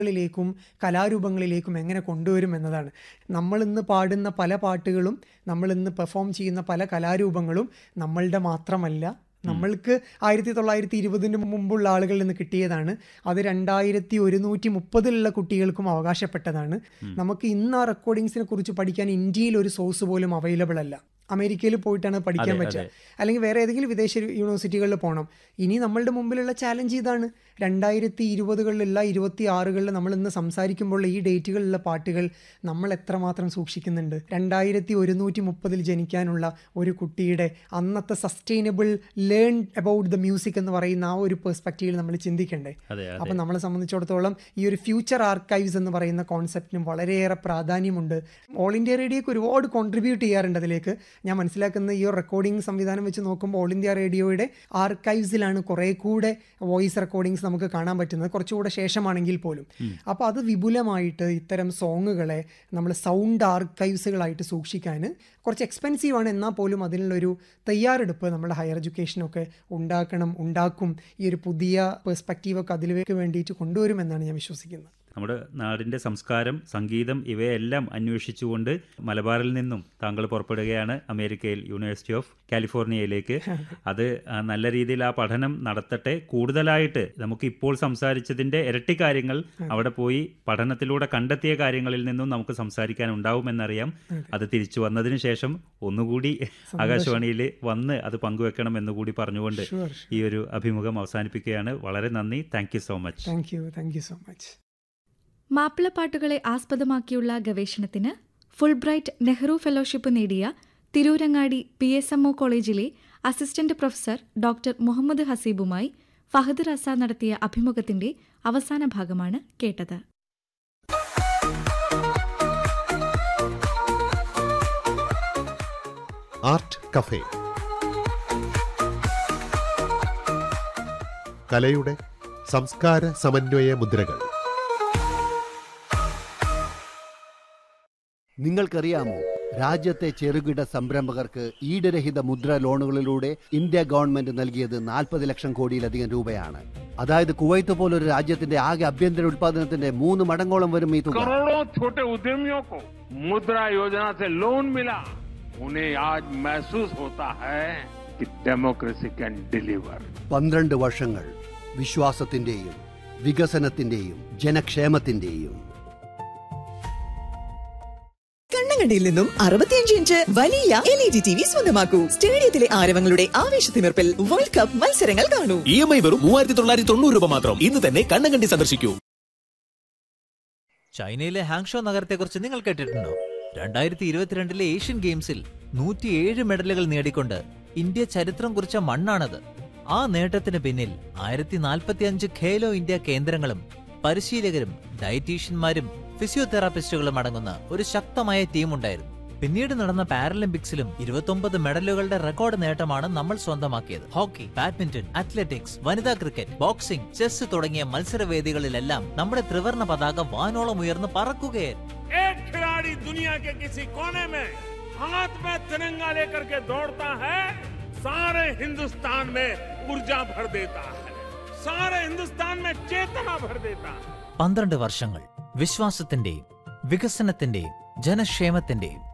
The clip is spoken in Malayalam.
ളിലേക്കും കലാരൂപങ്ങളിലേക്കും എങ്ങനെ കൊണ്ടുവരും എന്നതാണ് നമ്മൾ ഇന്ന് പാടുന്ന പല പാട്ടുകളും നമ്മൾ ഇന്ന് പെർഫോം ചെയ്യുന്ന പല കലാരൂപങ്ങളും നമ്മളുടെ മാത്രമല്ല നമ്മൾക്ക് ആയിരത്തി തൊള്ളായിരത്തി ഇരുപതിന് മുമ്പുള്ള ആളുകളിൽ നിന്ന് കിട്ടിയതാണ് അത് രണ്ടായിരത്തി ഒരുന്നൂറ്റി മുപ്പതിലുള്ള കുട്ടികൾക്കും അവകാശപ്പെട്ടതാണ് നമുക്ക് ഇന്ന് ആ റെക്കോർഡിങ്സിനെ കുറിച്ച് പഠിക്കാൻ ഇന്ത്യയിൽ ഒരു സോഴ്സ് പോലും അവൈലബിൾ അല്ല അമേരിക്കയിൽ പോയിട്ടാണ് പഠിക്കാൻ അതെ, പറ്റുക അതെ. അല്ലെങ്കിൽ വേറെ ഏതെങ്കിലും വിദേശ യൂണിവേഴ്സിറ്റികളിൽ പോകണം ഇനി നമ്മളുടെ മുമ്പിലുള്ള ചാലഞ്ച് ഇതാണ് രണ്ടായിരത്തി ഇരുപതുകളിലുള്ള ഇരുപത്തി ആറുകളിൽ നമ്മൾ ഇന്ന് സംസാരിക്കുമ്പോൾ ഈ ഡേറ്റുകളിലുള്ള പാട്ടുകൾ നമ്മൾ എത്രമാത്രം സൂക്ഷിക്കുന്നുണ്ട് രണ്ടായിരത്തി ഒരുന്നൂറ്റി മുപ്പതിൽ ജനിക്കാനുള്ള ഒരു കുട്ടിയുടെ അന്നത്തെ sustainable learn about the music എന്ന് പറയുന്ന ആ ഒരു പെർസ്പെക്റ്റീവിൽ നമ്മൾ ചിന്തിക്കണ്ടേ അതെ അതെ അപ്പം നമ്മളെ സംബന്ധിച്ചിടത്തോളം ഈ ഒരു ഫ്യൂച്ചർ ആർക്കൈവ്സ് എന്ന് പറയുന്ന കോൺസെപ്റ്റിനും വളരെയേറെ പ്രാധാന്യമുണ്ട് ഓൾ ഇന്ത്യ റേഡിയോക്ക് ഒരുപാട് കോൺട്രിബ്യൂട്ട് ചെയ്യാറുണ്ട് അതിലേക്ക് ഞാൻ മനസ്സിലാക്കുന്ന ഈ ഒരു റെക്കോർഡിംഗ് സംവിധാനം വെച്ച് നോക്കുമ്പോൾ ഓൾ ഇന്ത്യ റേഡിയോയുടെ ആർക്കൈവ്സിലാണ് കുറേ കൂടെ വോയിസ് റെക്കോർഡിങ്സ് നമുക്ക് കാണാൻ പറ്റുന്നത് കുറച്ചുകൂടെ ശേഷമാണെങ്കിൽ പോലും അപ്പോൾ അത് വിപുലമായിട്ട് ഇത്തരം സോങ്ങുകളെ നമ്മൾ സൗണ്ട് ആർക്കൈവ്സുകളായിട്ട് സൂക്ഷിക്കാൻ കുറച്ച് എക്സ്പെൻസീവ് ആണ് എന്നാൽ പോലും അതിനുള്ളൊരു തയ്യാറെടുപ്പ് നമ്മുടെ ഹയർ എഡ്യൂക്കേഷനൊക്കെ ഉണ്ടാക്കണം ഉണ്ടാക്കും ഈ ഒരു പുതിയ പെർസ്പെക്റ്റീവൊക്കെ അതിലേക്ക് വേണ്ടിയിട്ട് കൊണ്ടുവരുമെന്നാണ് ഞാൻ വിശ്വസിക്കുന്നത് നമ്മുടെ നാടിൻ്റെ സംസ്കാരം സംഗീതം ഇവയെല്ലാം അന്വേഷിച്ചുകൊണ്ട് മലബാറിൽ നിന്നും താങ്കൾ പുറപ്പെടുകയാണ് അമേരിക്കയിൽ യൂണിവേഴ്സിറ്റി ഓഫ് കാലിഫോർണിയയിലേക്ക് അത് ആ, നല്ല രീതിയിൽ ആ പഠനം നടത്തട്ടെ കൂടുതലായിട്ട് നമുക്ക് ഇപ്പോൾ സംസാരിച്ചതിൻ്റെ ഇരട്ടി കാര്യങ്ങൾ അവിടെ പോയി പഠനത്തിലൂടെ കണ്ടെത്തിയ കാര്യങ്ങളിൽ നിന്നും നമുക്ക് സംസാരിക്കാൻ ഉണ്ടാവുമെന്നറിയാം അത് തിരിച്ചു വന്നതിന് ശേഷം ഒന്നുകൂടി ആകാശവാണിയിൽ വന്ന് അത് പങ്കുവെക്കണം എന്നുകൂടി പറഞ്ഞുകൊണ്ട് ഷുവർ ഈ ഒരു അഭിമുഖം അവസാനിപ്പിക്കുകയാണ് വളരെ നന്ദി thank you so much thank you thank you so much മാപ്പിളപ്പാട്ടുകളെ ആസ്പദമാക്കിയുള്ള ഗവേഷണത്തിന് ഫുൾബ്രൈറ്റ് നെഹ്റു ഫെലോഷിപ്പ് നേടിയ Tirurangadi P S M O കോളേജിലെ അസിസ്റ്റന്റ് പ്രൊഫസർ ഡോക്ടർ മുഹമ്മദ് ഹസീബുമായി ഫഹദ് റസ നടത്തിയ അഭിമുഖത്തിന്റെ അവസാന ഭാഗമാണ് കേട്ടത് ആർട്ട് കഫേ കലയുടെ സംസ്കാര സമന്വയ മുദ്രകൾ നിങ്ങൾക്കറിയാമോ രാജ്യത്തെ ചെറുകിട സംരംഭകർക്ക് ഈടുരഹിത മുദ്ര ലോണുകളിലൂടെ ഇന്ത്യ ഗവൺമെന്റ് നൽകിയത് നാൽപ്പത് ലക്ഷം കോടിയിലധികം രൂപയാണ് അതായത് കുവൈത്ത് പോലൊരു രാജ്യത്തിന്റെ ആകെ ആഭ്യന്തര ഉത്പാദനത്തിന്റെ മൂന്ന് മടങ്ങോളം വരും ഈ തുക करोड़ों छोटे उद्यमियों को मुद्रा योजना से लोन मिला उन्हें आज महसूस होता है कि डेमोक्रेसी कैन डिलीवर പന്ത്രണ്ട് വർഷങ്ങൾ വിശ്വാസത്തിന്റെയും വികസനത്തിന്റെയും ജനക്ഷേമത്തിന്റെയും കണ്ണങ്കണ്ടിയിൽ നിന്നും അറുപത്തിയഞ്ച് ഇഞ്ച് വലിയ L E D T V സ്വന്തമാക്കൂ സ്റ്റേഡിയത്തിലെ ആരവങ്ങളുടെ ആവേശത്തിമിർപ്പിൽ വേൾഡ് കപ്പ് മത്സരങ്ങൾ കാണൂ ഇ എം ഐ വെറും മൂവായിരത്തി തൊള്ളായിരത്തി തൊണ്ണൂറ് രൂപ മാത്രം ഇന്ന് തന്നെ കണ്ണങ്കണ്ടി സന്ദർശിക്കൂ ചൈനയിലെ ഹാങ്ഷോ നഗരത്തെക്കുറിച്ച് നിങ്ങൾ കേട്ടിട്ടുണ്ടോ രണ്ടായിരത്തി ഇരുപത്തിരണ്ടിലെ ഏഷ്യൻ ഗെയിംസിൽ നൂറ്റിയേഴ് മെഡലുകൾ നേടിക്കൊണ്ട് ഇന്ത്യ ചരിത്രം കുറിച്ച മണ്ണാണത് ആ നേട്ടത്തിന് പിന്നിൽ ആയിരത്തി നാൽപ്പത്തിയഞ്ച് ഖേലോ ഇന്ത്യ കേന്ദ്രങ്ങളും പരിശീലകരും ഡയറ്റീഷ്യന്മാരും ഫിസിയോതെറാപ്പിസ്റ്റുകളും അടങ്ങുന്ന ഒരു ശക്തമായ ടീമുണ്ടായിരുന്നു പിന്നീട് നടന്ന പാരലിമ്പിക്സിലും ഇരുപത്തൊമ്പത് മെഡലുകളുടെ റെക്കോർഡ് നേട്ടമാണ് നമ്മൾ സ്വന്തമാക്കിയത് ഹോക്കി ബാഡ്മിന്റൺ അത്ലറ്റിക്സ് വനിതാ ക്രിക്കറ്റ് ബോക്സിംഗ് ചെസ് തുടങ്ങിയ മത്സരവേദികളിലെല്ലാം നമ്മുടെ ത്രിവർണ പതാക വാനോളം ഉയർന്ന് പറക്കുകയായിരുന്നു एक खिलाड़ी दुनिया के किसी कोने में हाथ में तिरंगा लेकर के दौड़ता है सारे हिंदुस्तान में ऊर्जा भर देता है सारे हिंदुस्तान में चेतना भर देता है പന്ത്രണ്ട് വർഷങ്ങൾ വിശ്വാസത്തിന്റെയും വികസനത്തിന്റെയും ജനക്ഷേമത്തിന്റെയും